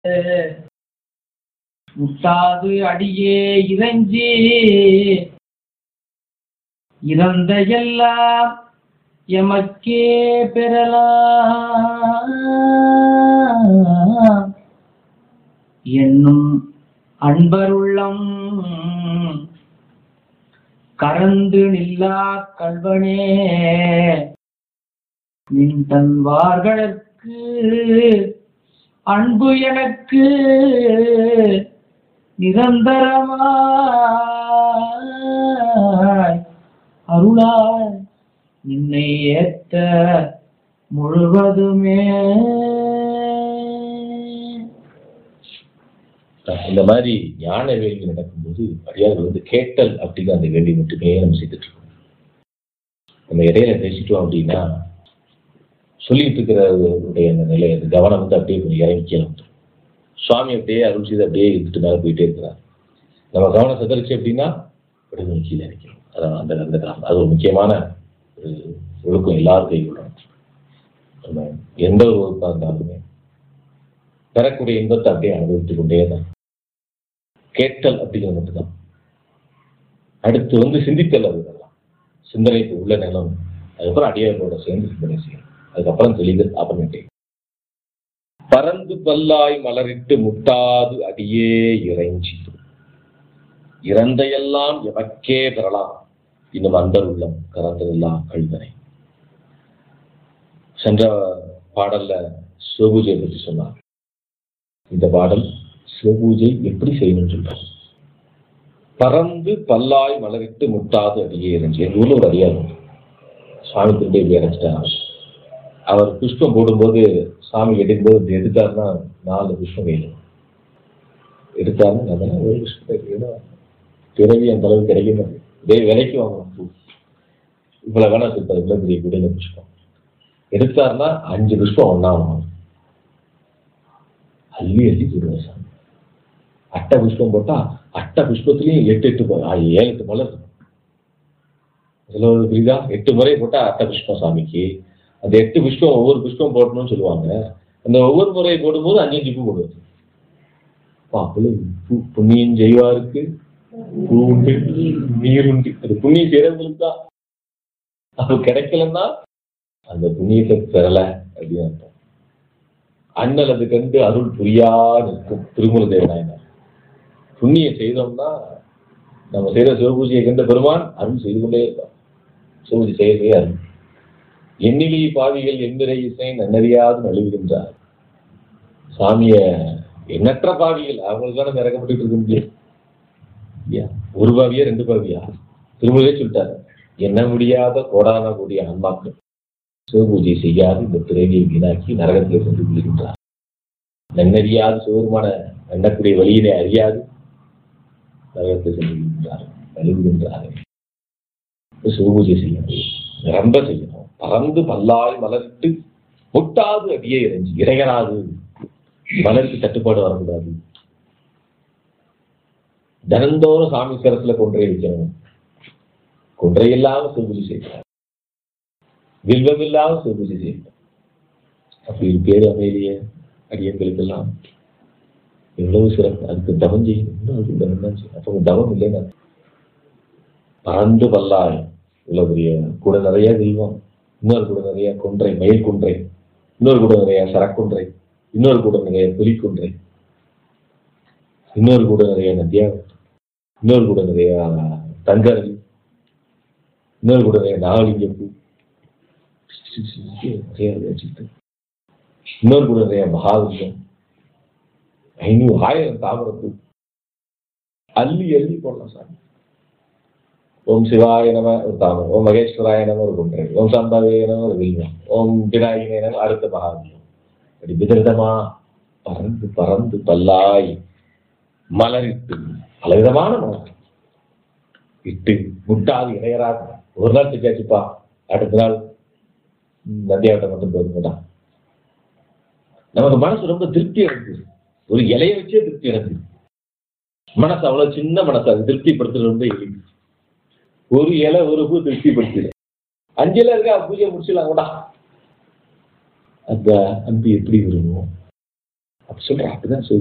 முட்டாது அடியே இறைஞ்சி இறந்த எல்லாம் எமக்கே பெறலாம் என்னும் அன்பருள்ளம் கறந்து நில்லா கல்வனே நின் தன்வார்களுக்கு அன்பு எனக்கு நிரந்தரமாய் அருளாய் நின்னை ஏத்த முழுவதுமே இந்த மாதிரி ஞான வேள்வி நடக்கும்போது அடியார்கள் வந்து கேட்டல் அப்படிங்கிற அந்த வேள்வி மட்டுமே நம்ம செய்துட்டு இருக்கோம் நம்ம இடையில பேசிட்டோம் அப்படின்னா சொல்லிட்டு இருக்கிறவருடைய அந்த நிலை அந்த கவனம் வந்து அப்படியே கொஞ்சம் இறங்கிக்கலாம் சுவாமி அப்படியே அருள் செய்து அப்படியே இருந்துட்டு மேலே போயிட்டே இருக்கிறார் நம்ம கவனம் சிதறிச்சு அப்படின்னா அப்படியே கொஞ்சம் கீழே இறக்கிறோம் அதான் அந்த அந்த கிராமம் அது ஒரு முக்கியமான ஒரு ஒழுக்கம் எல்லாரும் கைவிடணும் நம்ம எந்த ஒரு வகுப்பாக இருந்தாலுமே பெறக்கூடிய இன்பத்தை அப்படியே அனுபவித்துக் கொண்டே தான் கேட்டல் அப்படிங்கிறது மட்டும்தான் அடுத்து வந்து சிந்தித்தல் அது இதெல்லாம் சிந்தனைக்கு உள்ள நிலம் அதுக்கப்புறம் அடியார்களோட சேர்ந்து சிந்தனை செய்யணும் அதுக்கப்புறம் தெளிதல் அப்புறமேட்டே பறந்து பல்லாய் மலரிட்டு முட்டாது அடியே இறைஞ்சி இறந்தையெல்லாம் எமக்கே பெறலாம் இன்னும் அன்பர் உள்ளம் கறந்ததெல்லாம் கழிவனை சென்ற பாடல்ல சிவபூஜையை பற்றி சொன்னார் இந்த பாடல் சிவபூஜை எப்படி செய்யணும்னு சொல்றாங்க பறந்து பல்லாய் மலரிட்டு முட்டாது அடியே இருந்துச்சு எங்க ஊர்ல ஒரு அடியார் உண்டு. சுவாமி திரும்பி இப்படி இறைச்சிட்டாங்க அவர் புஷ்பம் போடும்போது சாமி எடுக்கும்போது இப்படி எடுத்தாருன்னா நாலு புஷ்பம் வேணும் எடுத்தாருன்னா அதெல்லாம் ஒரு புஷ்பம் வேணும் பிறவி அந்த அளவுக்கு கிடைக்க மாட்டேங்குது இதே விலைக்கு வாங்கணும் பூ இவ்வளவு வேணா சொல்றாரு இவ்வளவு பெரிய குடையில புஷ்பம் எடுத்தாருன்னா அஞ்சு புஷ்பம் ஒன்னா வாங்கணும் அள்ளி அள்ளி போடுவார் சாமி அட்டை புஷ்பம் போட்டா அட்டை புஷ்பத்துலயும் எட்டு எட்டு ப- ஆ, ஏழு எட்டு மலர் இருக்கும் இதுல ஒரு புரியுதா எட்டு முறை போட்டா அட்டை புஷ்பம் சாமிக்கு அந்த எட்டு புஷ்பம் ஒவ்வொரு புஷ்பம் போடணும்னு சொல்லுவாங்க அந்த ஒவ்வொரு முறை போடும்போது அஞ்சு அஞ்சு பூ போடுவார் அப்பொழுது பூ- புண்ணியம் செய்வாருக்கு பூ உண்டு நீர் உண்டு அது புண்ணியம் செய்யறவங்களுக்கு தான் அது கிடைக்கலன்னா அந்த புண்ணியத்தை பெறல அப்படின்னு அர்த்தம் அண்ணல் அது கண்டு அருள் புரியா நிற்கும் திருமல தேவநாயனார் புண்ணியம் செய்தோம்னா நம்ம செய்யற சிவபூஜையை கண்ட பெருமான் அருள் செய்து கொண்டே இருக்கான் சிவபூஜை செய்ய செய்ய அருள் எண்ணிலி பாவிகள் எந்திரை இசை நன்னறியாது நழுவுகின்றார் சாமிய எண்ணற்ற பாவிகள் அவங்களுக்கான இறக்கப்பட்டு இருக்க முடியும் இல்லையா? ஒரு பாவியா ரெண்டு பாவியா திருமலே சொல்லிட்டாரு எண்ண முடியாத கோடான கூடிய ஆன்மாக்கள் சிவபூஜை செய்யாது இந்த பிறவியை வீணாக்கி நரகத்தில் கொண்டு விழுகின்றார் நன்னறியாது சிவருமான எண்ணக்கூடிய வழியினை அறியாது நரகத்தில் சென்று விழுகின்றார் நழுவுகின்றார் சிவபூஜை செய்யணும் நிரம்ப செய்யணும் பறந்து பல்லாய் மலர்த்து முட்டாது அடியே இறைஞ்சி இறையராது மலருக்கு தட்டுப்பாடு வரக்கூடாது தினந்தோறும் சாமி சிரத்துல கொன்றை வைக்கணும் கொன்றை இல்லாம சிவபூஜை செய்யணும் வில்வம் இல்லாம சிவபூஜை செய்யணும் அப்படி ஒரு பேரு அமைதிய அடியங்களுக்கெல்லாம் எவ்வளவு சிறப்பு அதுக்கு தவம் செய்யணும் இன்னும் அதுக்கு தவம் தான் செய்யணும் அப்போ தவம் இல்லைன்னா பறந்து பல்லாய் இவ்வளவு பெரிய கூட நிறைய தெய்வம் இன்னொரு கூட நிறைய கொன்றை மயில் கொன்றை இன்னொரு கூட நிறைய சரக்குன்றை இன்னொரு கூட நிறைய புலிக்குன்றை இன்னொரு கூட நிறைய நதியா இன்னொரு கூட நிறைய தங்கரவி இன்னொரு கூட நிறைய நாகலிங்க பூ நிறைய வச்சுக்கிட்டு இன்னொரு கூட நிறைய மகாவிஷ்ணம் ஐநூறு ஆயிரம் தாமரப்பூ அள்ளி அள்ளி போடலாம் சாமி ஓம் சிவாய நம ஒரு தாமரம் ஓம் மகேஸ்வராய நம ஒரு குன்றை ஓம் சாம்பாவே நம ஒரு வில்வம் ஓம் விநாயகனே நம அடுத்த மகாவிஷ்ணம் அப்படி விதவிதமா பறந்து பறந்து பல்லாய் மலரிட்டு பலவிதமான மலர் இட்டு முட்டாது இணையராக ஒரு நாள் செஞ்சாச்சுப்பா அடுத்த நாள் ம், நந்தியாவட்டம் மட்டும் போதுங்கடா நமக்கு மனசு ரொம்ப திருப்தி அடைஞ்சிது ஒரு இலைய வச்சே திருப்தி அடைஞ்சிது மனசு அவ்வளவு சின்ன மனசு அது திருப்திப்படுத்துறது ரொம்ப எளிது ஒரு இலை ஒரு பூ திருப்திப்படுத்திடு அஞ்சு இலை இருக்கா பூஜை முடிச்சிடலாம் கூட அந்த அன்பு எப்படி விரும்பும் அப்படி சொல்ற அப்படிதான் சொல்லு